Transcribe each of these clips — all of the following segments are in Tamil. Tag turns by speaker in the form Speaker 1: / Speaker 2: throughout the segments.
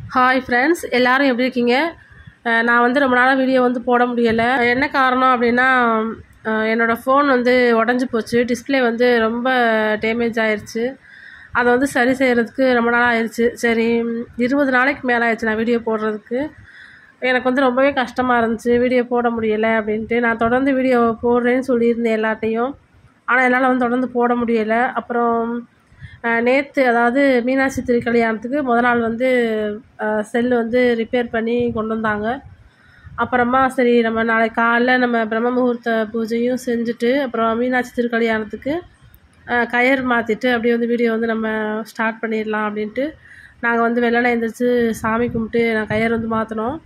Speaker 1: ஹாய் ஃப்ரெண்ட்ஸ் எல்லாரும் எப்படி இருக்கீங்க அஹ் நான் வந்து ரொம்ப நாளாக வீடியோ வந்து போட முடியலை என்ன காரணம் அப்படின்னா அஹ் என்னோடய ஃபோன் வந்து உடஞ்சி போச்சு டிஸ்ப்ளே வந்து ரொம்ப டேமேஜ் ஆயிடுச்சு அதை வந்து சரி செய்கிறதுக்கு ரொம்ப நாள் ஆயிடுச்சு சரி ம், இருபது நாளைக்கு மேலே ஆயிடுச்சு நான் வீடியோ போடுறதுக்கு எனக்கு வந்து ரொம்பவே கஷ்டமாக இருந்துச்சு வீடியோ போட முடியலை அப்படின்ட்டு நான் தொடர்ந்து வீடியோ போடுறேன்னு சொல்லியிருந்தேன் எல்லாட்டையும் ஆனால் என்னால் வந்து தொடர்ந்து போட முடியலை அப்புறம் நேற்று அதாவது மீனாட்சி திருக்கல்யாணத்துக்கு முத நாள் வந்து செல்லு வந்து ரிப்பேர் பண்ணி கொண்டு வந்தாங்க அப்புறமா சரி நம்ம நாளைக்கு காலைல நம்ம பிரம்ம முகூர்த்த பூஜையும் செஞ்சுட்டு அப்புறம் மீனாட்சி திருக்கல்யாணத்துக்கு அஹ், கயிறு மாற்றிட்டு அப்படியே வந்து வீடியோ வந்து நம்ம ஸ்டார்ட் பண்ணிடலாம் அப்படின்ட்டு நாங்கள் வந்து வெள்ளனை எழுந்திரிச்சு சாமி கும்பிட்டு நான் கயிறு வந்து மாற்றினோம்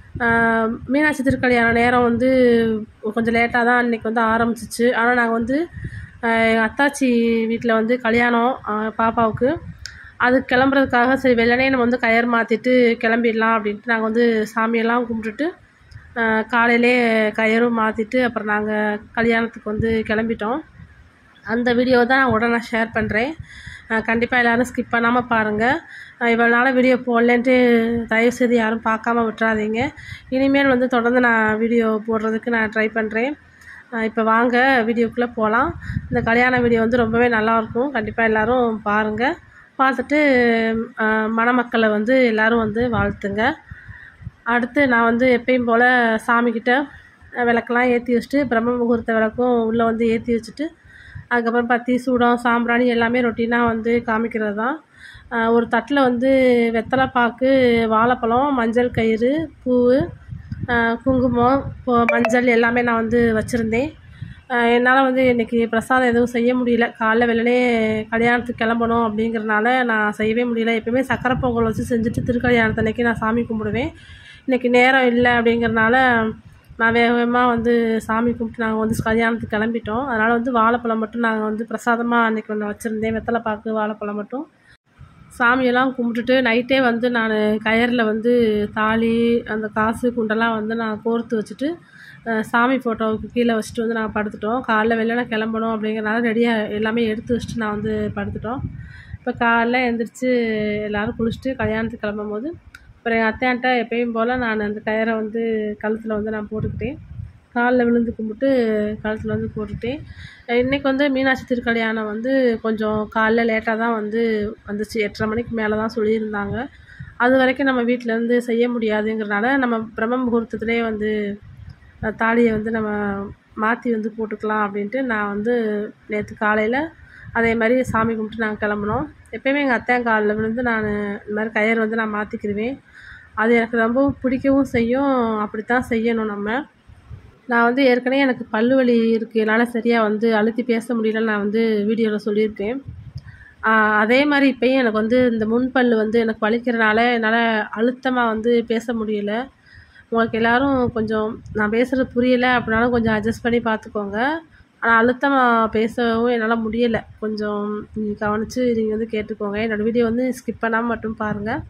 Speaker 1: மீனாட்சி திருக்கல்யாண நேரம் வந்து கொஞ்சம் லேட்டாக தான் அன்றைக்கி வந்து ஆரம்பிச்சிச்சு ஆனால் நாங்கள் வந்து எங்கள் அத்தாச்சி வீட்டில் வந்து கல்யாணம் அஹ், பாப்பாவுக்கு அது கிளம்புறதுக்காக சரி வெள்ளனே நம்ம வந்து கயிறு மாற்றிட்டு கிளம்பிடலாம் அப்படின்ட்டு நாங்கள் வந்து சாமியெல்லாம் கும்பிட்டுட்டு அஹ், காலையிலே கயிறும் மாற்றிட்டு அப்புறம் நாங்கள் கல்யாணத்துக்கு வந்து கிளம்பிட்டோம் அந்த வீடியோ தான் நான் உடனே ஷேர் பண்ணுறேன் கண்டிப்பாக எல்லோரும் ஸ்கிப் பண்ணாமல் பாருங்கள் இவ்வளோ நாளாக வீடியோ போடலன்ட்டு தயவுசெய்து யாரும் பார்க்காம விட்டுறாதீங்க இனிமேல் வந்து தொடர்ந்து நான் வீடியோ போடுறதுக்கு நான் ட்ரை பண்ணுறேன் இப்போ வாங்க வீடியோக்குள்ளே போகலாம் இந்த கல்யாண வீடியோ வந்து ரொம்பவே நல்லாயிருக்கும் கண்டிப்பாக எல்லோரும் பாருங்கள் பார்த்துட்டு அஹ், மணமக்களை வந்து எல்லோரும் வந்து வாழ்த்துங்க அடுத்து நான் வந்து எப்பயும் போல் சாமிக்கிட்ட அஹ், விளக்கெல்லாம் ஏற்றி வச்சுட்டு பிரம்ம முகூர்த்த விளக்கும் உள்ளே வந்து ஏற்றி வச்சுட்டு அதுக்கப்புறம் பத்தி சூடம் சாம்பிராணி எல்லாமே ரொட்டீனாக வந்து காமிக்கிறது தான் அஹ், ஒரு தட்டில் வந்து வெத்தலை பாக்கு வாழைப்பழம் மஞ்சள் கயிறு பூ குங்குமம் இப்போ மஞ்சள் எல்லாமே நான் வந்து வச்சுருந்தேன் என்னால் வந்து இன்றைக்கி பிரசாதம் எதுவும் செய்ய முடியல காலைல வெள்ளனே கல்யாணத்துக்கு கிளம்பணும் அப்படிங்கிறனால நான் செய்யவே முடியல எப்பயுமே சக்கரை பொங்கல் வச்சு செஞ்சுட்டு திருக்கல்யாணத்து அன்னைக்கு நான் சாமி கும்பிடுவேன் இன்றைக்கி நேரம் இல்லை அப்படிங்கிறனால நான் வேக வேகமாக வந்து சாமி கும்பிட்டு நாங்கள் வந்து கல்யாணத்துக்கு கிளம்பிட்டோம் அதனால் வந்து வாழைப்பழம் மட்டும் நாங்கள் வந்து பிரசாதமாக அன்றைக்கி ஒன்று வச்சுருந்தேன் வெத்தலை பாக்கு வாழைப்பழம் மட்டும் சாமியெல்லாம் கும்பிட்டுட்டு நைட்டே வந்து நான் கயரில் வந்து தாலி அந்த காசு குண்டெல்லாம் வந்து நான் கோர்த்து வச்சுட்டு அஹ், சாமி ஃபோட்டோவுக்கு கீழே வச்சுட்டு வந்து நாங்கள் படுத்துட்டோம் காலைல வெள்ளன கிளம்பணும் அப்படிங்கிறனால ரெடியாக எல்லாமே எடுத்து வச்சுட்டு நான் வந்து படுத்துட்டோம் இப்போ காலைல எழுந்திரிச்சு எல்லோரும் குளிச்சுட்டு கல்யாணத்துக்கு கிளம்பும் போது அப்புறம் எங்கள் அத்தையான்ட்ட எப்பயும் போல் நான் அந்த கயரை வந்து கழுத்தில் வந்து நான் போட்டுக்கிட்டேன் காலில் விழுந்து கும்பிட்டு கழுத்தில் வந்து போட்டுட்டேன் இன்றைக்கி வந்து மீனாட்சி திருக்கல்யாணம் வந்து கொஞ்சம் காலைல லேட்டாக தான் வந்து வந்துச்சு எட்டரை மணிக்கு மேலே தான் சொல்லியிருந்தாங்க அது வரைக்கும் நம்ம வீட்டிலேருந்து செய்ய முடியாதுங்கிறனால நம்ம பிரம்ம முகூர்த்தத்திலே வந்து அஹ், தாலியை வந்து நம்ம மாற்றி வந்து போட்டுக்கலாம் அப்படின்ட்டு நான் வந்து நேற்று காலையில் அதே மாதிரி சாமி கும்பிட்டு நாங்கள் கிளம்புனோம் எப்பயுமே எங்கள் அத்தையன் காலில் விழுந்து நான் இந்த மாதிரி கயிறு வந்து நான் மாற்றிக்கிடுவேன் அது எனக்கு ரொம்ப பிடிக்கவும் செய்யும் அப்படித்தான் செய்யணும் நம்ம நான் வந்து ஏற்கனவே எனக்கு பல்லு வலி இருக்குது என்னால் சரியாக வந்து அழுத்தி பேச முடியலன்னு நான் வந்து வீடியோவில் சொல்லியிருக்கேன் ஆஹ் அதே மாதிரி இப்போயும் எனக்கு வந்து இந்த முன்பல்லு வந்து எனக்கு வலிக்கிறனால என்னால் அழுத்தமாக வந்து பேச முடியல உங்களுக்கு எல்லாரும் கொஞ்சம் நான் பேசுகிறது புரியலை அப்படின்னாலும் கொஞ்சம் அட்ஜஸ்ட் பண்ணி பார்த்துக்கோங்க ஆனால் அழுத்தமாக பேசவும் என்னால் முடியலை கொஞ்சம் நீங்கள் கவனித்து நீங்கள் வந்து கேட்டுக்கோங்க என்னோடய வீடியோ வந்து ஸ்கிப் பண்ணாமல் மட்டும் பாருங்கள்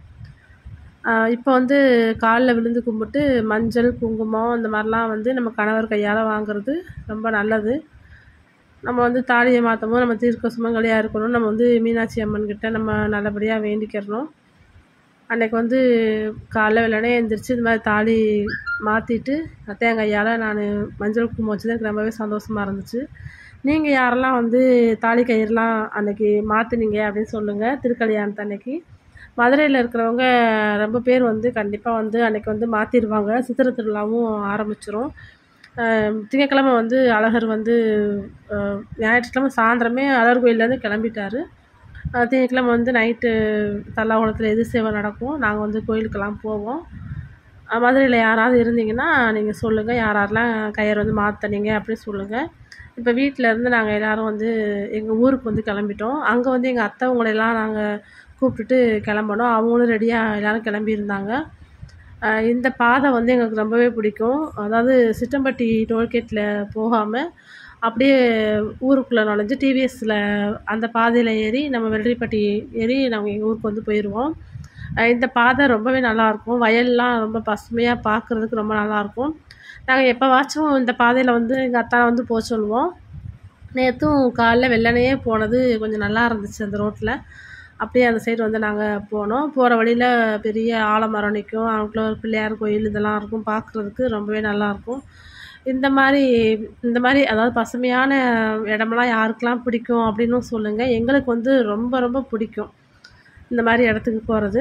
Speaker 1: இப்போ வந்து காலில் விழுந்து கும்பிட்டு மஞ்சள் குங்குமம் இந்த மாதிரிலாம் வந்து நம்ம கணவர் கையால் வாங்குறது ரொம்ப நல்லது நம்ம வந்து தாலியை மாற்றும் போது நம்ம தீர்க்க சுமங்கலியாக இருக்கணும் நம்ம வந்து மீனாட்சி அம்மன் கிட்ட நம்ம நல்லபடியாக வேண்டிக்கிறணும் அன்னைக்கு வந்து காலைல வெள்ளனே எழுந்திரிச்சு இது மாதிரி தாலி மாற்றிட்டு அத்தையன் கையால் நான் மஞ்சள் குங்குமம் வச்சது எனக்கு ரொம்பவே சந்தோஷமாக இருந்துச்சு நீங்கள் யாரெல்லாம் வந்து தாலி கயிறுலாம் அன்னைக்கு மாற்றுனீங்க அப்படின்னு சொல்லுங்கள் திருக்கல்யாணத்து அன்னைக்கு மதுரையில் இருக்கிறவங்க ரொம்ப பேர் வந்து கண்டிப்பாக வந்து அன்னைக்கு வந்து மாற்றிடுவாங்க சித்திரை திருவிழாவும் ஆரம்பிச்சிரும் அஹ் திங்கட்கிழமை வந்து அழகர் வந்து அஹ் ஞாயிற்றுக்கிழமை சாயந்தரமே அழகர் கோயிலேருந்து கிளம்பிட்டாரு அஹ் திங்கட்கிழமை வந்து நைட்டு தல்லாகுளத்தில் எது சேவை நடக்கும் நாங்கள் வந்து கோயிலுக்கெல்லாம் போவோம் அஹ் மதுரையில் யாராவது இருந்தீங்கன்னா நீங்கள் சொல்லுங்கள் யார் யாரெல்லாம் கயிறு வந்து மாற்றினீங்க அப்படின்னு சொல்லுங்கள் இப்போ வீட்டில் இருந்து நாங்கள் எல்லோரும் வந்து எங்கள் ஊருக்கு வந்து கிளம்பிட்டோம் அங்கே வந்து எங்கள் அத்தை உங்களையெல்லாம் நாங்கள் கூப்பிட்டுட்டு கிளம்பணும் அவங்களும் ரெடியாக எல்லோரும் கிளம்பியிருந்தாங்க அஹ் இந்த பாதை வந்து எங்களுக்கு ரொம்பவே பிடிக்கும் அதாவது சிட்டம்பட்டி டோல்கேட்டில் போகாமல் அப்படியே ஊருக்குள்ளே நுழைஞ்சு டிவிஎஸில் அந்த பாதையில் ஏறி நம்ம வெள்ளரிப்பட்டி ஏறி நாங்கள் எங்கள் ஊருக்கு வந்து போயிடுவோம் அஹ் இந்த பாதை ரொம்பவே நல்லாயிருக்கும் வயல்லாம் ரொம்ப பசுமையாக பார்க்குறதுக்கு ரொம்ப நல்லாயிருக்கும் நாங்கள் எப்போவாச்சும் இந்த பாதையில் வந்து எங்கள் அத்தா வந்து போக சொல்லுவோம் நேற்றும் காலைல வெள்ளனையே போனது கொஞ்சம் நல்லா இருந்துச்சு அந்த ரோட்டில் அப்படியே அந்த சைடு வந்து நாங்கள் போனோம் போகிற வழியில் பெரிய ஆலமரம் நிற்கும் அங்குள்ள ஒரு பிள்ளையார் கோயில் இதெல்லாம் இருக்கும் பார்க்குறதுக்கு ரொம்பவே நல்லாயிருக்கும் இந்த மாதிரி இந்த மாதிரி அதாவது பசுமையான இடமெல்லாம் யாருக்கெல்லாம் பிடிக்கும் அப்படின்னும் சொல்லுங்கள் எங்களுக்கு வந்து ரொம்ப ரொம்ப பிடிக்கும் இந்த மாதிரி இடத்துக்கு போகிறது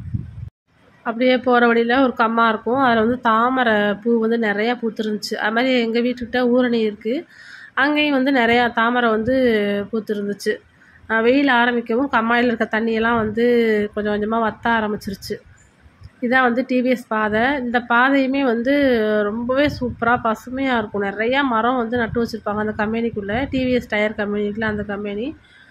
Speaker 1: அப்படியே போகிற வழியில் ஒரு கம்மா இருக்கும் அதில் வந்து தாமரை பூ வந்து நிறையா பூத்துருந்துச்சு அது மாதிரி எங்கள் வீட்டுக்கிட்ட ஊரணி இருக்குது அங்கேயும் வந்து நிறையா தாமரை வந்து பூத்துருந்துச்சு அஹ் வெயில் ஆரம்பிக்கவும் கம்மாயில் இருக்க தண்ணியெல்லாம் வந்து கொஞ்சம் கொஞ்சமாக வத்த ஆரம்பிச்சிருச்சு இதான் வந்து டிவிஎஸ் பாதை இந்த பாதையுமே வந்து ரொம்பவே சூப்பராக பசுமையாக இருக்கும் நிறையா மரம் வந்து நட்டு வச்சுருப்பாங்க அந்த கம்பெனிக்குள்ளே டிவிஎஸ் டயர் கம்பெனிக்குள்ளே அந்த கம்பெனி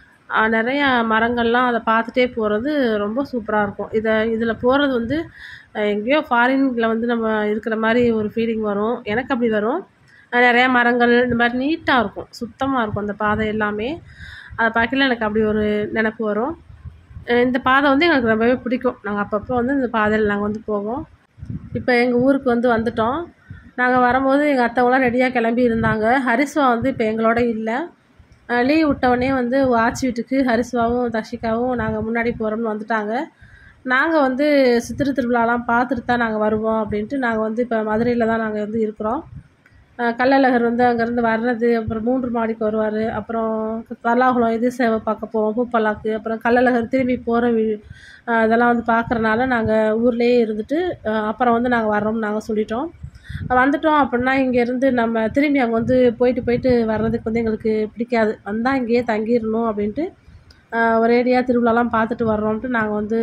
Speaker 1: நிறையா மரங்கள்லாம் அதை பார்த்துட்டே போகிறது ரொம்ப சூப்பராக இருக்கும் இதை இதில் போகிறது வந்து அஹ் எங்கேயோ ஃபாரினில் வந்து நம்ம இருக்கிற மாதிரி ஒரு ஃபீலிங் வரும் எனக்கு அப்படி வரும் அஹ் நிறையா மரங்கள் இந்த மாதிரி நீட்டாக இருக்கும் சுத்தமாக இருக்கும் அந்த பாதை எல்லாமே அதை பார்க்கல எனக்கு அப்படி ஒரு நினப்பு வரும் அஹ் இந்த பாதை வந்து எங்களுக்கு ரொம்பவே பிடிக்கும் நாங்கள் அப்பப்போ வந்து இந்த பாதையில் நாங்கள் வந்து போவோம் இப்போ எங்கள் ஊருக்கு வந்து வந்துட்டோம் நாங்கள் வரும்போது எங்கள் அத்தைவங்களாம் ரெடியாக கிளம்பி இருந்தாங்க ஹரிஸ்வா வந்து இப்போ எங்களோட இல்லை லீவ் விட்டவுடனே வந்து ஆச்சி வீட்டுக்கு ஹரிஸ்வாவும் தர்ஷிகாவும் நாங்கள் முன்னாடி போகிறோம்னு வந்துட்டாங்க நாங்கள் வந்து சித்திரை திருவிழாலாம் பார்த்துட்டு தான் நாங்கள் வருவோம் அப்படின்ட்டு நாங்கள் வந்து இப்போ மதுரையில் தான் நாங்கள் வந்து இருக்கிறோம் அஹ் கள்ளழகர் வந்து அங்கேருந்து வர்றது அப்புறம் மூன்று மாடிக்கு வருவார் அப்புறம் பல்லாகுளம் இது சேவை பார்க்க போவோம் பூப்பல்லாக்கு அப்புறம் கள்ளழகர் திரும்பி போகிற வீ அஹ் இதெல்லாம் வந்து பார்க்குறனால நாங்கள் ஊர்லேயே இருந்துட்டு அஹ் அப்புறம் வந்து நாங்கள் வர்றோம்னு நாங்கள் சொல்லிட்டோம் வந்துட்டோம் அப்படின்னா இங்கேருந்து நம்ம திரும்பி அங்கே வந்து போயிட்டு போயிட்டு வர்றதுக்கு வந்து எங்களுக்கு பிடிக்காது வந்தால் இங்கேயே தங்கிடணும் அப்படின்ட்டு அஹ் ஒரேடியாக திருவிழாலாம் பார்த்துட்டு வர்றோம்ட்டு நாங்கள் வந்து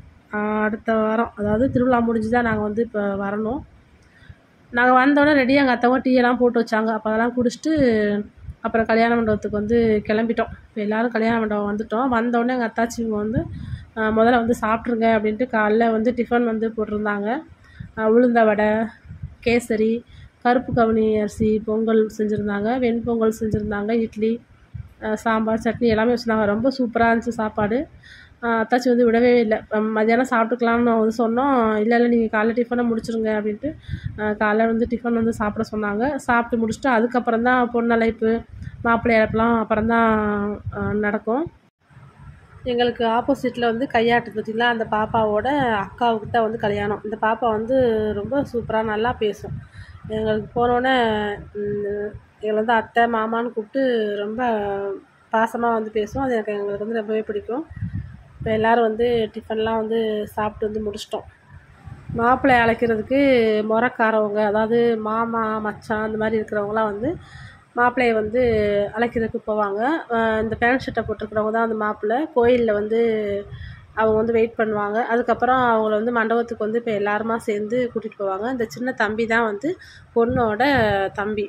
Speaker 1: அஹ் அடுத்த வாரம் அதாவது திருவிழா முடிஞ்சு தான் நாங்கள் வந்து இப்போ வரணும் நாங்கள் வந்தோடனே ரெடியாக எங்கள் அத்தவங்க டீ எல்லாம் போட்டு வச்சாங்க அப்போ அதெல்லாம் குடிச்சிட்டு அப்புறம் கல்யாண மண்டபத்துக்கு வந்து கிளம்பிட்டோம் இப்போ எல்லோரும் கல்யாண மண்டபம் வந்துட்டோம் வந்தோடனே எங்கள் அத்தாச்சிங்க வந்து அஹ் முதல்ல வந்து சாப்பிட்ருங்க அப்படின்ட்டு காலைல வந்து டிஃபன் வந்து போட்டிருந்தாங்க அஹ் உளுந்த வடை கேசரி கருப்பு கவுனி அரிசி பொங்கல் செஞ்சுருந்தாங்க வெண்பொங்கல் செஞ்சுருந்தாங்க இட்லி அஹ் சாம்பார் சட்னி எல்லாமே வச்சுருந்தாங்க ரொம்ப சூப்பராக இருந்துச்சு சாப்பாடு அஹ் அத்தாச்சி வந்து விடவே இல்லை அஹ் மத்தியானம் சாப்பிட்டுக்கலாம்னு வந்து சொன்னோம் இல்லை இல்லை நீங்கள் காலைல டிஃபனை முடிச்சிருங்க அப்படின்ட்டு அஹ் காலைல வந்து டிஃபன் வந்து சாப்பிட சொன்னாங்க சாப்பிட்டு முடிச்சுட்டு அதுக்கப்புறம் தான் பொண்ணழைப்பு மாப்பிள்ளை அழைப்புலாம் அப்புறம் தான் நடக்கும் எங்களுக்கு ஆப்போசிட்டில் வந்து கையாட்டு பார்த்தீங்களா அந்த பாப்பாவோட அக்காவுக்கு தான் வந்து கல்யாணம் இந்த பாப்பா வந்து ரொம்ப சூப்பராக நல்லா பேசும் எங்களுக்கு போனோடனே எங்களை வந்து அத்தை மாமான்னு கூப்பிட்டு ரொம்ப பாசமாக வந்து பேசும் அது எனக்கு எங்களுக்கு வந்து ரொம்பவே பிடிக்கும் இப்போ எல்லோரும் வந்து டிஃபன்லாம் வந்து சாப்பிட்டு வந்து முடிச்சிட்டோம் மாப்பிள்ளை அழைக்கிறதுக்கு முறக்காரவங்க அதாவது மாமா மச்சான் அந்த மாதிரி இருக்கிறவங்களாம் வந்து மாப்பிள்ளையை வந்து அழைக்கிறதுக்கு போவாங்க அஹ் இந்த பேண்ட் ஷர்ட்டை போட்டிருக்கிறவங்க தான் அந்த மாப்பிள்ளை கோயிலில் வந்து அவங்க வந்து வெயிட் பண்ணுவாங்க அதுக்கப்புறம் அவங்கள வந்து மண்டபத்துக்கு வந்து இப்போ எல்லாருமா சேர்ந்து கூட்டிகிட்டு போவாங்க இந்த சின்ன தம்பி தான் வந்து பொண்ணோட தம்பி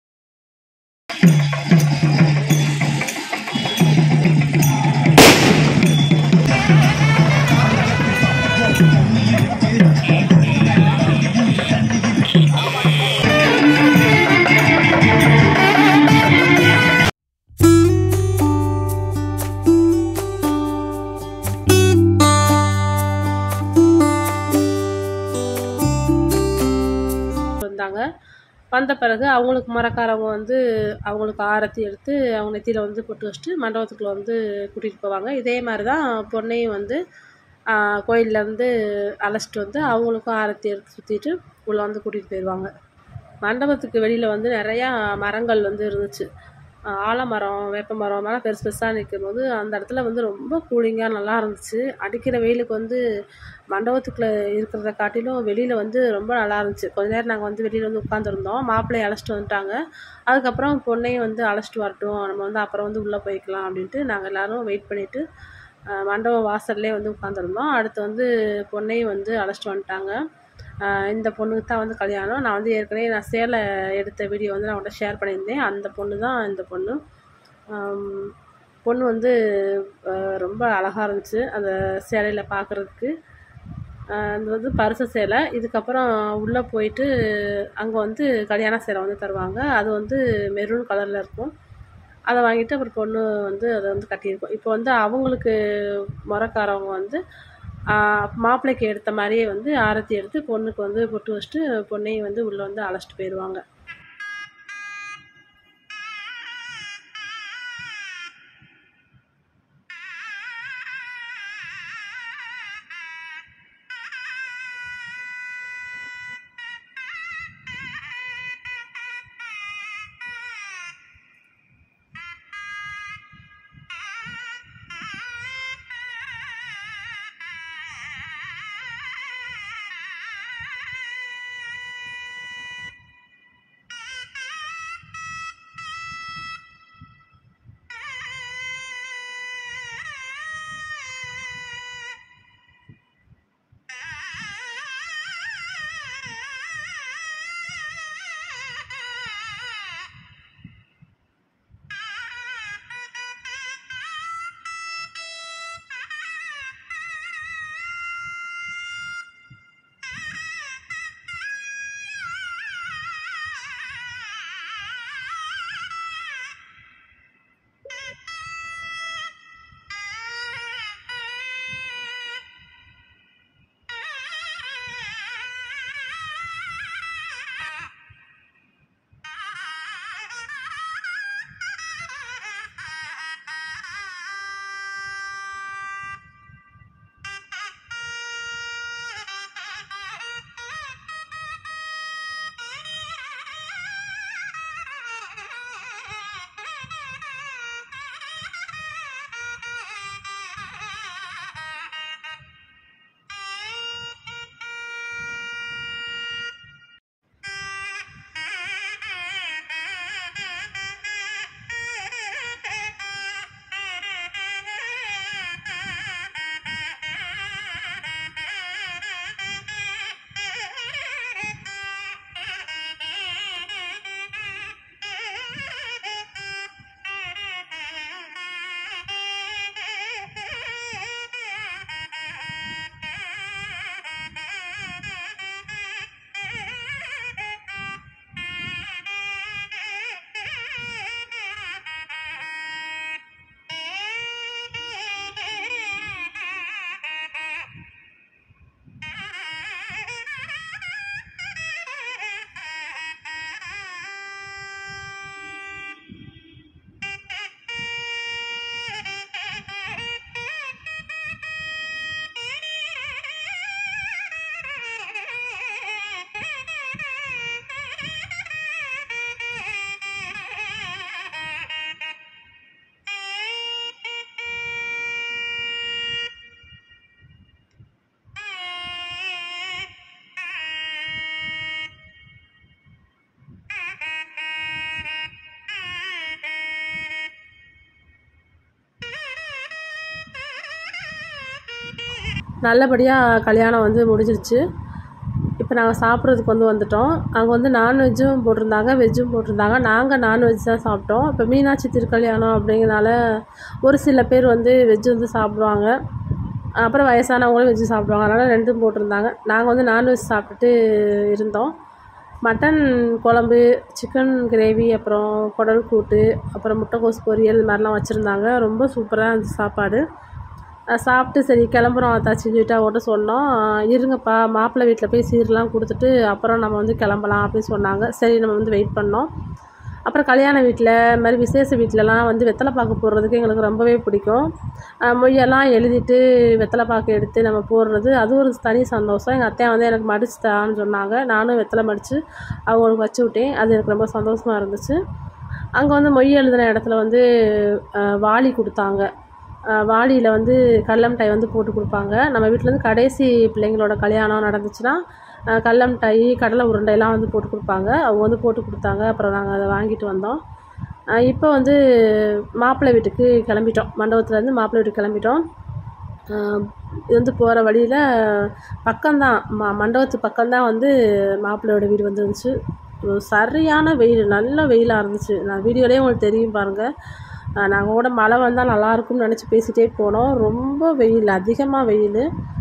Speaker 1: வந்தாங்க வந்த பிறகு அவங்களுக்கு மரக்காரவங்க வந்து அவங்களுக்கு ஆரத்தி எடுத்து அவங்க நெத்தியில் வந்து பொட்டு வச்சுட்டு மண்டபத்துக்குள்ளே வந்து கூட்டிகிட்டு போவாங்க இதே மாதிரி தான் பொண்ணையும் வந்து கோயிலேருந்து அழைச்சிட்டு வந்து அவங்களுக்கும் ஆரத்தி எடுத்து சுற்றிட்டு உள்ளே வந்து கூட்டிகிட்டு போயிடுவாங்க மண்டபத்துக்கு வெளியில் வந்து நிறையா மரங்கள் வந்து இருந்துச்சு ஆஹ் ஆலமரம் வேப்ப மரம் மேலே பெருசு பெருசாக நிற்கும் போது அந்த இடத்துல வந்து ரொம்ப கூலிங்காக நல்லா இருந்துச்சு அடிக்கிற வெயிலுக்கு வந்து மண்டபத்துக்குள்ளே இருக்கிறத காட்டிலும் வெளியில் வந்து ரொம்ப நல்லா இருந்துச்சு கொஞ்ச நேரம் நாங்கள் வந்து வெளியில் வந்து உட்காந்துருந்தோம் மாப்பிள்ளையை அழைச்சிட்டு வந்துட்டாங்க அதுக்கப்புறம் பொண்ணையும் வந்து அழைச்சிட்டு வரட்டும் நம்ம வந்து அப்புறம் வந்து உள்ளே போய்க்கலாம் அப்படின்ட்டு நாங்கள் எல்லோரும் வெயிட் பண்ணிவிட்டு மண்டபம் வாசல்லே வந்து உட்காந்துருந்தோம் அடுத்து வந்து பொண்ணையும் வந்து அழைச்சிட்டு வந்துட்டாங்க ஆஹ் இந்த பொண்ணுக்கு தான் வந்து கல்யாணம் நான் வந்து ஏற்கனவே நான் சேலை எடுத்த வீடியோ வந்து நான் உங்கள்கிட்ட ஷேர் பண்ணியிருந்தேன் அந்த பொண்ணு தான் இந்த பொண்ணு ஆம், பொண்ணு வந்து ஆஹ் ரொம்ப அழகாக இருந்துச்சு அந்த சேலையில் பார்க்குறதுக்கு அது வந்து பரிச சேலை இதுக்கப்புறம் உள்ளே போயிட்டு அங்கே வந்து கல்யாண சேலை வந்து தருவாங்க அது வந்து மெரூன் கலரில் இருக்கும் அதை வாங்கிட்டு அப்புறம் பொண்ணு வந்து அதை வந்து கட்டியிருக்கோம் இப்போ வந்து அவங்களுக்கு முறக்காரவங்க வந்து ஆஹ் மாப்பிள்ளைக்கு எடுத்த மாதிரியே வந்து ஆரத்தி எடுத்து பொண்ணுக்கு வந்து பொட்டு வச்சுட்டு பொண்ணையும் வந்து உள்ளே வந்து அழைச்சிட்டு போயிடுவாங்க நல்லபடியாக கல்யாணம் வந்து முடிஞ்சிருச்சு இப்போ நாங்கள் சாப்பிட்றதுக்கு வந்து வந்துட்டோம் அங்கே வந்து நான்வெஜ்ஜும் போட்டிருந்தாங்க வெஜ்ஜும் போட்டிருந்தாங்க நாங்கள் நான்வெஜ் தான் சாப்பிட்டோம் இப்போ மீனாட்சி திருக்கல்யாணம் அப்படிங்கிறனால ஒரு சில பேர் வந்து வெஜ் வந்து சாப்பிடுவாங்க அப்புறம் வயசானவங்களும் வெஜ்ஜு சாப்பிடுவாங்க அதனால் ரெண்டும் போட்டிருந்தாங்க நாங்கள் வந்து நான்வெஜ் சாப்பிட்டுட்டு இருந்தோம் மட்டன் குழம்பு சிக்கன் கிரேவி அப்புறம் குடல் கூட்டு அப்புறம் முட்டைக்கோஸ் பொரியல் இது மாதிரிலாம் வச்சுருந்தாங்க ரொம்ப சூப்பராக இருந்துச்சு சாப்பாடு அஹ் சாப்பிட்டு சரி கிளம்புறோம் அத்தாச்சின்னு சொல்லிட்டு அவங்கள்ட்ட சொன்னோம் அஹ் இருங்கப்பா மாப்பிள்ளை வீட்டில் போய் சீர்லாம் கொடுத்துட்டு அப்புறம் நம்ம வந்து கிளம்பலாம் அப்படின்னு சொன்னாங்க சரி நம்ம வந்து வெயிட் பண்ணோம் அப்புறம் கல்யாண வீட்டில் இது மாதிரி விசேஷ வீட்டிலலாம் வந்து வெத்தலை பாக்கு போடுறதுக்கு எங்களுக்கு ரொம்பவே பிடிக்கும் அஹ் மொய்யெல்லாம் எழுதிட்டு வெத்தலை பாக்கு எடுத்து நம்ம போடுறது அது ஒரு தனி சந்தோஷம் எங்கள் அத்தையா வந்து எனக்கு மடிச்சு தான்னு சொன்னாங்க நானும் வெத்தலை மடித்து அவங்களுக்கு வச்சு விட்டேன் அது எனக்கு ரொம்ப சந்தோஷமாக இருந்துச்சு அங்கே வந்து மொய் எழுதின இடத்துல வந்து அஹ் வாளி கொடுத்தாங்க அஹ் வாளியில் வந்து கடல மிட்டாய் வந்து போட்டு கொடுப்பாங்க நம்ம வீட்டிலேருந்து கடைசி பிள்ளைங்களோட கல்யாணம் நடந்துச்சுன்னா அஹ் கடல மிட்டாய் கடலை உருண்டையெல்லாம் வந்து போட்டு கொடுப்பாங்க அவங்க வந்து போட்டு கொடுத்தாங்க அப்புறம் நாங்கள் அதை வாங்கிட்டு வந்தோம் அஹ் இப்போ வந்து மாப்பிள்ளை வீட்டுக்கு கிளம்பிட்டோம் மண்டபத்துலேருந்து மாப்பிள்ளை வீட்டுக்கு கிளம்பிட்டோம் அஹ் இது வந்து போகிற வழியில் பக்கம்தான் ம மண்டபத்து பக்கம்தான் வந்து மாப்பிள்ளையோட வீடு வந்து இருந்துச்சு ஒரு சரியான வெயில் நல்ல வெயிலாக இருந்துச்சு நான் வீடியோலேயே உங்களுக்கு தெரியும் பாருங்கள் நாங்கள் கூட மழை வந்தால் நல்லாயிருக்கும்னு நினச்சி பேசிகிட்டே போனோம் ரொம்ப வெயில் அதிகமாக வெயில்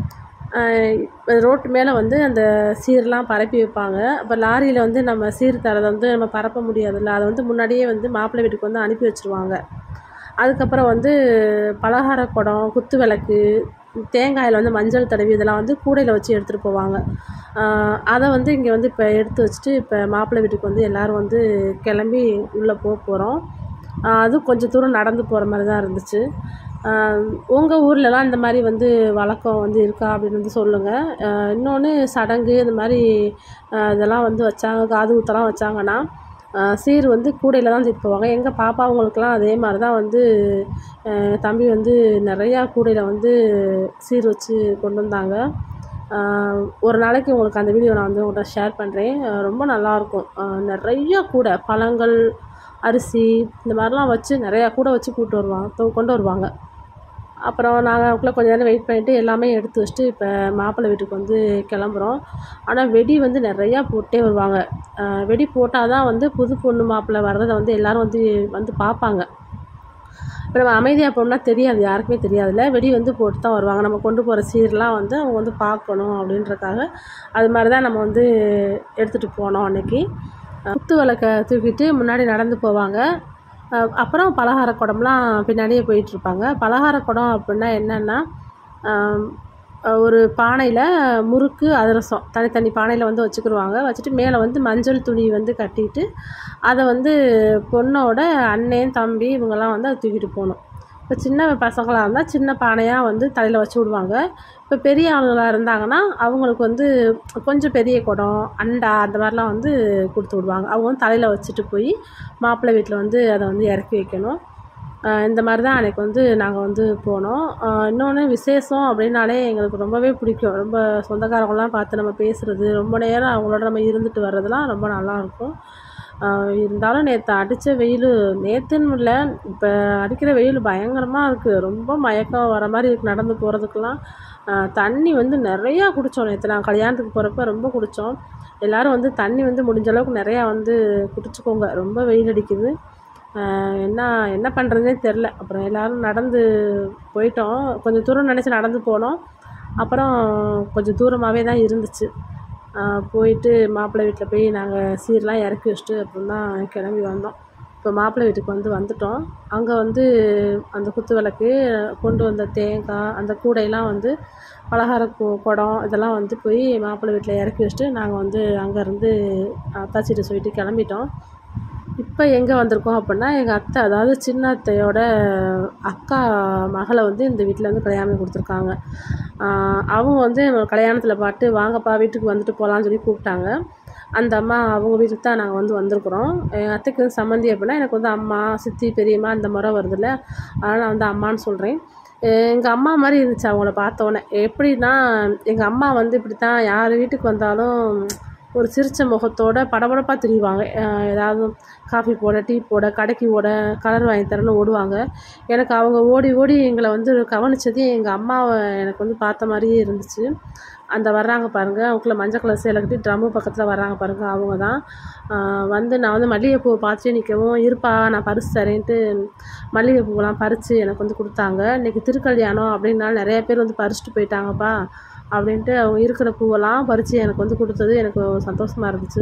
Speaker 1: ரோட்டு மேலே வந்து அந்த சீர்லாம் பரப்பி வைப்பாங்க அப்போ லாரியில் வந்து நம்ம சீர் தரதை வந்து நம்ம பரப்ப முடியாதுல்ல அதை வந்து முன்னாடியே வந்து மாப்பிள்ளை வீட்டுக்கு வந்து அனுப்பி வச்சுருவாங்க அதுக்கப்புறம் வந்து பலகார குடம் குத்து விளக்கு தேங்காயில் வந்து மஞ்சள் தடவி இதெல்லாம் வந்து கூடையில் வச்சு எடுத்துகிட்டு போவாங்க ஆஹ் அதை வந்து இங்கே வந்து இப்போ எடுத்து வச்சுட்டு இப்போ மாப்பிள்ளை வீட்டுக்கு வந்து எல்லோரும் வந்து கிளம்பி உள்ளே போக போகிறோம் அதுவும் கொஞ்சம் தூரம் நடந்து போகிற மாதிரி தான் இருந்துச்சு உங்கள் ஊர்லலாம் இந்த மாதிரி வந்து வழக்கம் வந்து இருக்கா அப்படின்னு வந்து சொல்லுங்கள் இன்னொன்று சடங்கு இந்த மாதிரி ஆஹ் இதெல்லாம் வந்து வச்சாங்க காது குத்தெல்லாம் வச்சாங்கன்னா ஆஹ் சீர் வந்து கூடையில் தான் தூக்கிட்டு போவாங்க எங்கள் பாப்பாவங்களுக்கெல்லாம் அதே மாதிரி தான் வந்து ஆஹ் தம்பி வந்து நிறையா கூடையில் வந்து சீர் வச்சு கொண்டு வந்தாங்க ஆஹ் ஒரு நாளைக்கு உங்களுக்கு அந்த வீடியோ நான் வந்து உங்கள்கிட்ட ஷேர் பண்ணுறேன் ரொம்ப நல்லாயிருக்கும் நிறைய கூடை பழங்கள் அரிசி இந்த மாதிரிலாம் வச்சு நிறையா கூடை வச்சு கூட்டு வருவாங்க தொ- கொண்டு வருவாங்க அப்புறம் நாங்கள் அதுக்குள்ளே கொஞ்ச நேரம் வெயிட் பண்ணிவிட்டு எல்லாமே எடுத்து வச்சுட்டு இப்போ மாப்பிள்ளை வீட்டுக்கு வந்து கிளம்புறோம் ஆனால் வெடி வந்து நிறையா போட்டே வருவாங்க ஆஹ் வெடி போட்டால் தான் வந்து புது பொண்ணு மாப்பிள்ளை வர்றதை வந்து எல்லோரும் வந்து வந்து பார்ப்பாங்க இப்போ நம்ம அமைதியாக போனோம்னா தெரியாது யாருக்குமே தெரியாதுல்ல வெடி வந்து போட்டு தான் வருவாங்க நம்ம கொண்டு போகிற சீர்லாம் வந்து அவங்க வந்து பார்க்கணும் அப்படின்றக்காக அது மாதிரி தான் நம்ம வந்து எடுத்துகிட்டு போனோம் அன்னைக்கு குத்து விளக்க தூக்கிட்டு முன்னாடி நடந்து போவாங்க அஹ் அப்புறம் பலகார குடம்லாம் பின்னாடியே போயிட்டுருப்பாங்க பலகார குடம் அப்படின்னா என்னென்னா ஒரு பானையில் முறுக்கு அதிரசம் தனித்தனி பானையில் வந்து வச்சுக்கிருவாங்க வச்சுட்டு மேலே வந்து மஞ்சள் துணி வந்து கட்டிட்டு அதை வந்து பொண்ணோட அண்ணன் தம்பி இவங்கெல்லாம் வந்து அதை தூக்கிட்டு போகணும் இப்போ சின்ன பசங்களாக இருந்தால் சின்ன பானையாக வந்து தலையில் வச்சு விடுவாங்க இப்போ பெரிய ஆளுங்களாக இருந்தாங்கன்னா அவங்களுக்கு வந்து கொஞ்சம் பெரிய குடம் அண்டா அந்த மாதிரிலாம் வந்து கொடுத்து விடுவாங்க அவங்க வந்து தலையில் வச்சுட்டு போய் மாப்பிள்ளை வீட்டில் வந்து அதை வந்து இறக்கி வைக்கணும் ஆஹ் இந்த மாதிரி தான் அன்றைக்கி வந்து நாங்கள் வந்து போனோம் இன்னொன்று விசேஷம் அப்படின்னாலே எங்களுக்கு ரொம்பவே பிடிக்கும் ரொம்ப சொந்தக்காரங்களாம் பார்த்து நம்ம பேசுகிறது ரொம்ப நேரம் அவங்களோட நம்ம இருந்துட்டு வர்றதுலாம் ரொம்ப நல்லாயிருக்கும் இருந்தாலும் நேற்று அடித்த வெயில் நேற்றுன்னு இல்லை இப்போ அடிக்கிற வெயில் பயங்கரமாக இருக்குது ரொம்ப மயக்கம் வர மாதிரி இருக்கு நடந்து போகிறதுக்கெல்லாம் தண்ணி வந்து நிறையா குடித்தோம் நேற்று நாங்கள் கல்யாணத்துக்கு போகிறப்ப ரொம்ப குடித்தோம் எல்லோரும் வந்து தண்ணி வந்து முடிஞ்ச அளவுக்கு நிறையா வந்து குடிச்சுக்கோங்க ரொம்ப வெயில் அடிக்குது ஆஹ் என்ன என்ன பண்ணுறதுனே தெரில அப்புறம் எல்லோரும் நடந்து போயிட்டோம் கொஞ்சம் தூரம் நினச்சி நடந்து போனோம் அப்புறம் கொஞ்சம் தூரமாகவே தான் இருந்துச்சு ஆஹ் போயிட்டு மாப்பிள்ளை வீட்டில் போய் நாங்கள் சீர்லாம் இறக்கி வச்சுட்டு அப்புறம் தான் கிளம்பி வந்தோம் இப்போ மாப்பிள்ளை வீட்டுக்கு வந்து வந்துட்டோம் அங்கே வந்து அந்த குத்து விளக்கு கொண்டு வந்த தேங்காய் அந்த கூடையெல்லாம் வந்து பலகார கு குடம் இதெல்லாம் வந்து போய் மாப்பிள்ளை வீட்டில் இறக்கி வச்சுட்டு நாங்கள் வந்து அங்கேருந்து அத்தாச்சிட்ட சொல்லிட்டு கிளம்பிட்டோம் இப்போ எங்கே வந்திருக்கோம் அப்படின்னா எங்கள் அத்தை அதாவது சின்ன அத்தையோட அக்கா மகளை வந்து இந்த வீட்டில் வந்து கல்யாணம் பண்ணி கொடுத்துருக்காங்க ஆஹ் அவங்க வந்து கல்யாணத்தில் பாட்டு வாங்கப்பா வீட்டுக்கு வந்துட்டு போகலான்னு சொல்லி கூப்பிட்டாங்க அந்த அம்மா அவங்க வீட்டுக்கு தான் நாங்கள் வந்து வந்திருக்குறோம் எங்கள் அத்தைக்கு வந்து சம்மந்தி அப்படின்னா எனக்கு வந்து அம்மா சித்தி பெரியம்மா இந்த முறை வருதுல்ல அதனால் நான் வந்து அம்மான்னு சொல்கிறேன் எங்கள் அம்மா மாதிரி இருந்துச்சு அவங்கள பார்த்தோன்னே எப்படின்னா எங்கள் அம்மா வந்து இப்படி தான் யார் வீட்டுக்கு வந்தாலும் ஒரு சிரித்த முகத்தோட படபடப்பாக திரிவாங்க அஹ் ஏதாவது காஃபி போட டீ போட கடைக்கு ஓட கலர் வாங்கி தரேன்னு ஓடுவாங்க எனக்கு அவங்க ஓடி ஓடி எங்களை வந்து கவனிச்சது எங்கள் அம்மாவை எனக்கு வந்து பார்த்த மாதிரியே இருந்துச்சு அந்த வர்றாங்க பாருங்கள் அவங்கள மஞ்சள் கலர் சேலை கட்டி ட்ரம்மு பக்கத்தில் வர்றாங்க பாருங்கள் அவங்க தான் ஆஹ் வந்து நான் வந்து மல்லிகைப்பூவை பார்த்துட்டே நிற்கவும் இருப்பா நான் பறிச்சு தரேன்ட்டு மல்லிகைப்பூவெல்லாம் பறித்து எனக்கு வந்து கொடுத்தாங்க இன்றைக்கி திருக்கல்யாணம் அப்படின்னால நிறைய பேர் வந்து பறிச்சுட்டு போயிட்டாங்கப்பா அப்படின்ட்டு அவங்க இருக்கிற பூவெல்லாம் பறித்து எனக்கு வந்து கொடுத்தது எனக்கு சந்தோஷமாக இருந்துச்சு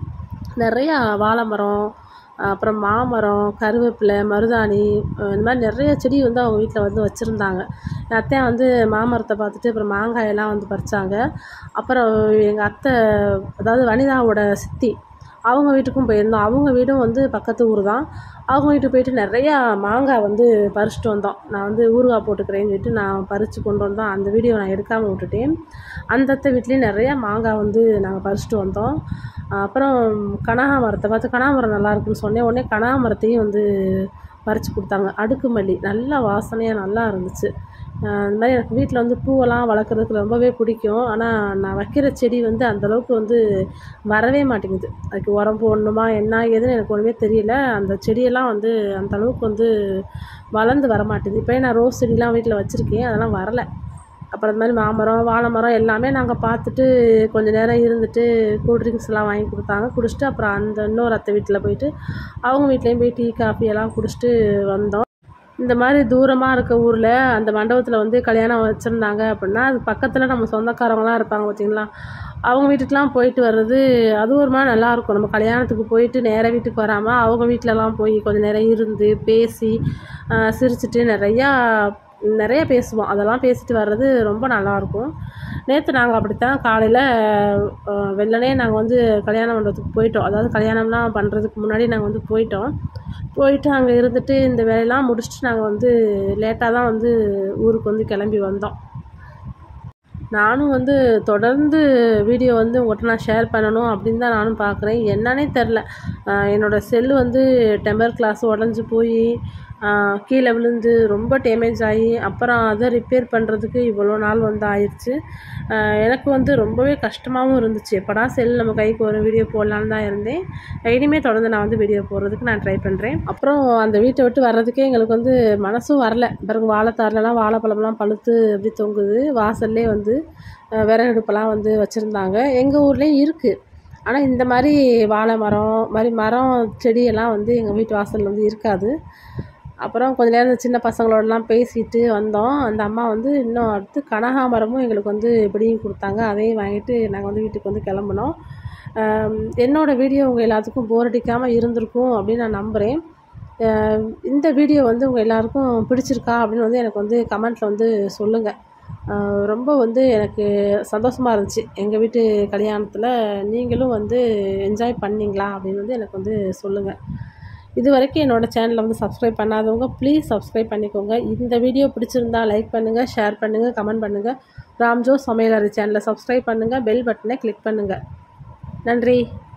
Speaker 1: நிறையா வாழை மரம் அப்புறம் மாமரம் கருவேப்பிலை மருதாணி அஹ் இந்த மாதிரி நிறைய செடி வந்து அவங்க வீட்டில் வந்து வச்சுருந்தாங்க என் அத்தையா வந்து மாமரத்தை பார்த்துட்டு அப்புறம் மாங்காயெல்லாம் வந்து பறித்தாங்க அப்புறம் எங்கள் அத்தை அதாவது வனிதாவோட சித்தி அவங்க வீட்டுக்கும் போயிருந்தோம் அவங்க வீடும் வந்து பக்கத்து ஊர் தான் அவங்க வீட்டுக்கு போயிட்டு நிறையா மாங்காய் வந்து பறிச்சிட்டு வந்தோம் நான் வந்து ஊறுகாய் போட்டுக்கிறேன்னு சொல்லிட்டு நான் பறித்து கொண்டு வந்தோம் அந்த வீடியோ நான் எடுக்காமல் விட்டுட்டேன் அந்த அத்தை வீட்லேயும் நிறையா மாங்காய் வந்து நாங்கள் பறிச்சிட்டு வந்தோம் அப்புறம் கனகாமரத்தை பார்த்து கனகாமரம் நல்லா இருக்குன்னு சொன்னேன் உடனே கனகாமரத்தையும் வந்து பறித்து கொடுத்தாங்க அடுக்கு மல்லி நல்லா வாசனையாக நல்லா இருந்துச்சு அஹ் இந்த மாதிரி எனக்கு வீட்டில் வந்து பூவெல்லாம் வளர்க்குறதுக்கு ரொம்பவே பிடிக்கும் ஆனால் நான் வைக்கிற செடி வந்து அந்தளவுக்கு வந்து வரவே மாட்டேங்குது அதுக்கு உரம் போடணுமா என்ன ஏதுன்னு எனக்கு ஒன்றுமே தெரியல அந்த செடியெல்லாம் வந்து அந்த அளவுக்கு வந்து வளர்ந்து வர மாட்டேங்குது இப்போ நான் ரோஸ் செடிலாம் வீட்டில் வச்சுருக்கேன் அதெல்லாம் வரலை அப்புறம் இந்த மாதிரி மாமரம் வாழை மரம் எல்லாமே நாங்கள் பார்த்துட்டு கொஞ்ச நேரம் இருந்துட்டு கூல்ட்ரிங்க்ஸ் எல்லாம் வாங்கி கொடுத்தாங்க குடிச்சிட்டு அப்புறம் அந்த இன்னொரு அத்தை வீட்டில் போயிட்டு அவங்க வீட்லேயும் போய் டீ காஃபி எல்லாம் குடிச்சிட்டு வந்தோம் இந்த மாதிரி தூரமாக இருக்க ஊரில் அந்த மண்டபத்தில் வந்து கல்யாணம் வச்சுருந்தாங்க அப்படின்னா அது பக்கத்தில் நம்ம சொந்தக்காரங்களாம் இருப்பாங்க பார்த்தீங்களா அவங்க வீட்டுக்கெலாம் போயிட்டு வர்றது அது ஒரு மாதிரி நல்லாயிருக்கும் நம்ம கல்யாணத்துக்கு போயிட்டு நேராக வீட்டுக்கு வராமல் அவங்க வீட்டிலலாம் போய் கொஞ்சம் நேரம் இருந்து பேசி ஆஹ் சிரிச்சிட்டு நிறையா நிறைய பேசுவோம் அதெல்லாம் பேசிட்டு வர்றது ரொம்ப நல்லாயிருக்கும் நேற்று நாங்கள் அப்படித்தான் காலையில் வெள்ளனே நாங்கள் வந்து கல்யாண மண்டபத்துக்கு போயிட்டோம் அதாவது கல்யாணம்லாம் பண்ணுறதுக்கு முன்னாடி நாங்கள் வந்து போயிட்டோம் போயிட்டு அங்கே இருந்துட்டு இந்த வேலையெல்லாம் முடிச்சுட்டு நாங்கள் வந்து லேட்டாக தான் வந்து ஊருக்கு வந்து கிளம்பி வந்தோம் நானும் வந்து தொடர்ந்து வீடியோ வந்து உங்கள்கிட்ட நான் ஷேர் பண்ணணும் அப்படின்னு தான் நானும் பார்க்குறேன் என்னன்னே தெரில என்னோடய செல்லு வந்து டெம்பர் கிளாஸ் உடஞ்சி போய் கீழே விழுந்து ரொம்ப டேமேஜ் ஆகி அப்புறம் அதை ரிப்பேர் பண்ணுறதுக்கு இவ்வளோ நாள் வந்து ஆயிடுச்சு ஆஹ் எனக்கு வந்து ரொம்பவே கஷ்டமாகவும் இருந்துச்சு எப்படா செல் நம்ம கைக்கு ஒரு வீடியோ போடலான்னு தான் இருந்தேன் இனிமேல் தொடர்ந்து நான் வந்து வீடியோ போடுறதுக்கு நான் ட்ரை பண்ணுறேன் அப்புறம் அந்த வீட்டை விட்டு வர்றதுக்கே எங்களுக்கு வந்து மனசும் வரல பிறகு வாழைத்தாறுலலாம் வாழைப்பழம்லாம் பழுத்து அப்படி தொங்குது வாசல்லே வந்து ஆஹ் விறகு அடுப்பெல்லாம் வந்து வச்சுருந்தாங்க எங்கள் ஊர்லேயும் இருக்குது ஆனால் இந்த மாதிரி வாழை மரம் மாதிரி மரம் செடியெல்லாம் வந்து எங்கள் வீட்டு வாசலில் வந்து இருக்காது அப்புறம் கொஞ்ச நேரம் இந்த சின்ன பசங்களோடலாம் பேசிட்டு வந்தோம் அந்த அம்மா வந்து இன்னும் அடுத்து கனகாமரமும் எங்களுக்கு வந்து இப்படியும் கொடுத்தாங்க அதையும் வாங்கிட்டு நாங்கள் வந்து வீட்டுக்கு வந்து கிளம்புனோம் ஆம், என்னோட வீடியோ உங்கள் எல்லாத்துக்கும் போர் அடிக்காமல் இருந்திருக்கும் அப்படின்னு நான் நம்புகிறேன் ஆஹ் இந்த வீடியோ வந்து உங்கள் எல்லாருக்கும் பிடிச்சிருக்கா அப்படின்னு வந்து எனக்கு வந்து கமெண்ட்டில் வந்து சொல்லுங்கள் ஆஹ் ரொம்ப வந்து எனக்கு சந்தோஷமாக இருந்துச்சு எங்கள் வீட்டு கல்யாணத்தில் நீங்களும் வந்து என்ஜாய் பண்ணீங்களா அப்படின்னு வந்து எனக்கு வந்து சொல்லுங்கள் இது வரைக்கும் என்னோடய சேனலை வந்து சப்ஸ்கிரைப் பண்ணாதவங்க ப்ளீஸ் சப்ஸ்கிரைப் பண்ணிக்கோங்க இந்த வீடியோ பிடிச்சிருந்தா லைக் பண்ணுங்கள் ஷேர் பண்ணுங்கள் கமெண்ட் பண்ணுங்கள் ராம்ஜோ சமையலறை சேனலை சப்ஸ்கிரைப் பண்ணுங்கள் பெல் பட்டனை கிளிக் பண்ணுங்கள் நன்றி